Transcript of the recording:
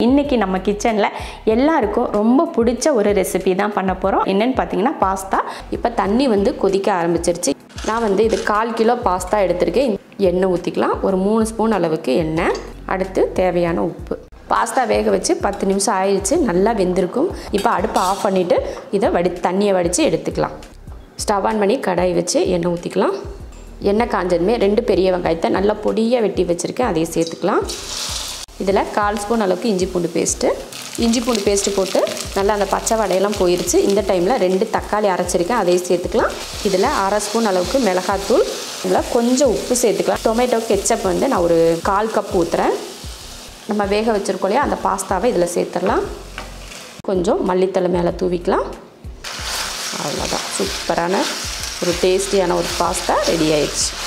இன்றைக்கி நம்ம கிச்சனில் எல்லாருக்கும் ரொம்ப பிடிச்ச ஒரு ரெசிபி தான் பண்ண போகிறோம் என்னென்னு பார்த்தீங்கன்னா பாஸ்தா இப்போ தண்ணி வந்து கொதிக்க ஆரம்பிச்சிருச்சு நான் வந்து இது கால் கிலோ பாஸ்தா எடுத்திருக்கேன் எண்ணெய் ஊற்றிக்கலாம் ஒரு மூணு ஸ்பூன் அளவுக்கு எண்ணெய் அடுத்து தேவையான உப்பு பாஸ்தா வேக வச்சு பத்து நிமிஷம் ஆயிடுச்சு நல்லா வெந்திருக்கும் இப்போ அடுப்பை ஆஃப் பண்ணிவிட்டு இதை வடி தண்ணியை வடித்து எடுத்துக்கலாம் ஸ்டவ் ஆன் பண்ணி கடாய் வச்சு எண்ணெய் ஊற்றிக்கலாம் எண்ணெய் காஞ்சதுமே ரெண்டு பெரிய வெங்காயத்தை நல்லா பொடியாக வெட்டி வச்சுருக்கேன் அதையும் சேர்த்துக்கலாம் இதில் கால் ஸ்பூன் அளவுக்கு இஞ்சி பூண்டு பேஸ்ட்டு இஞ்சி பூண்டு பேஸ்ட்டு போட்டு நல்லா அந்த பச்சை வடையெல்லாம் போயிருச்சு இந்த டைமில் ரெண்டு தக்காளி அரைச்சிருக்கேன் அதையும் சேர்த்துக்கலாம் இதில் அரை ஸ்பூன் அளவுக்கு மிளகாத்தூள் இதில் கொஞ்சம் உப்பு சேர்த்துக்கலாம் டொமேட்டோ கெச்சப் வந்து நான் ஒரு கால் கப் ஊற்றுறேன் நம்ம வேக வச்சுருக்கோம் இல்லையா அந்த பாஸ்தாவை இதில் சேர்த்துடலாம் கொஞ்சம் மல்லித்தலை மேலே தூவிக்கலாம் அவ்வளோதான் சூப்பரான ஒரு டேஸ்டியான ஒரு பாஸ்தா ரெடி ஆயிடுச்சு